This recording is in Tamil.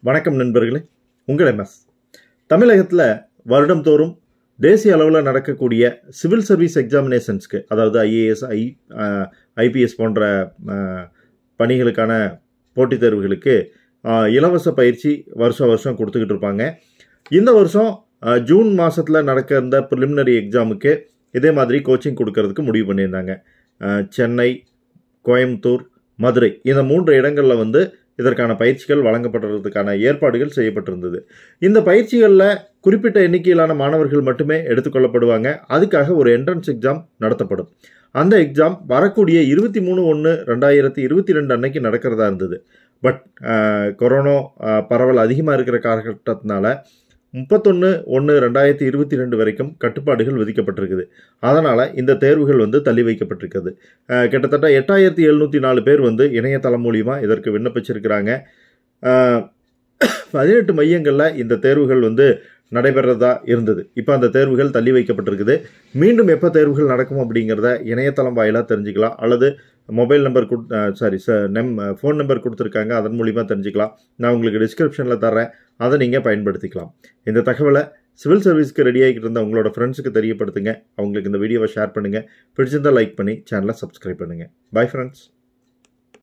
வணக்கம் நண்பர்களே உங்கள் எம்எஸ் தமிழகத்தில் வருடம்தோறும் தேசிய அளவில் நடக்கக்கூடிய சிவில் சர்வீஸ் எக்ஸாமினேஷன்ஸ்க்கு அதாவது ஐஏஎஸ் ஐ ஐபிஎஸ் போன்ற அஹ், பணிகளுக்கான போட்டித் தேர்வுகளுக்கு அஹ், இலவச பயிற்சி வருஷம் வருஷம் கொடுத்துக்கிட்டு இருப்பாங்க இந்த வருஷம் அஹ், ஜூன் மாதத்தில் நடக்க இருந்த ப்ரிலிமினரி எக்ஸாமுக்கு இதே மாதிரி கோச்சிங் கொடுக்கறதுக்கு முடிவு பண்ணியிருந்தாங்க அஹ், சென்னை கோயம்புத்தூர் மதுரை இந்த மூன்று இடங்களில் வந்து இதற்கான பயிற்சிகள் வழங்கப்படுறதுக்கான ஏற்பாடுகள் செய்யப்பட்டிருந்தது இந்த பயிற்சிகளில் குறிப்பிட்ட எண்ணிக்கையிலான மாணவர்கள் மட்டுமே எடுத்துக்கொள்ளப்படுவாங்க அதுக்காக ஒரு என்ட்ரன்ஸ் எக்ஸாம் நடத்தப்படும் அந்த எக்ஸாம் வரக்கூடிய இருபத்தி மூணு ஒன்று ரெண்டாயிரத்தி இருபத்தி ரெண்டு அன்னைக்கு நடக்கிறதா இருந்தது பட் கொரோனா அஹ், பரவல் அதிகமாக இருக்கிற காலகட்டத்தினால முப்பத்தொன்று ஒன்று ரெண்டாயிரத்தி இருபத்தி ரெண்டு வரைக்கும் கட்டுப்பாடுகள் விதிக்கப்பட்டிருக்குது அதனால் இந்த தேர்வுகள் வந்து தள்ளி வைக்கப்பட்டிருக்குது அஹ், கிட்டத்தட்ட எட்டாயிரத்தி எழுநூற்றி நாலு பேர் வந்து இணையதளம் மூலிமா இதற்கு விண்ணப்பிச்சிருக்கிறாங்க அஹ், பதினெட்டு மையங்களில் இந்த தேர்வுகள் வந்து நடைபெறதா இருந்தது இப்போ அந்த தேர்வுகள் தள்ளி வைக்கப்பட்டிருக்குது மீண்டும் எப்போ தேர்வுகள் நடக்கும் அப்படிங்கிறத இணையதளம் வாயிலாக தெரிஞ்சுக்கலாம் அல்லது மொபைல் நம்பர் கொடு சாரி ச நெம் ஃபோன் நம்பர் கொடுத்துருக்காங்க அதன் மூலிமா தெரிஞ்சுக்கலாம் நான் உங்களுக்கு டிஸ்கிரிப்ஷனில் தரேன் அதை நீங்கள் பயன்படுத்திக்கலாம் இந்த தகவலை சிவில் சர்வீஸ்க்கு ரெடி ஆகிட்டு இருந்த உங்களோட ஃப்ரெண்ட்ஸுக்கு தெரியப்படுத்துங்க அவங்களுக்கு இந்த வீடியோவை ஷேர் பண்ணுங்கள் பிடிச்சிருந்தால் லைக் பண்ணி சேனலை சப்ஸ்கிரைப் பண்ணுங்கள் பை ஃப்ரெண்ட்ஸ்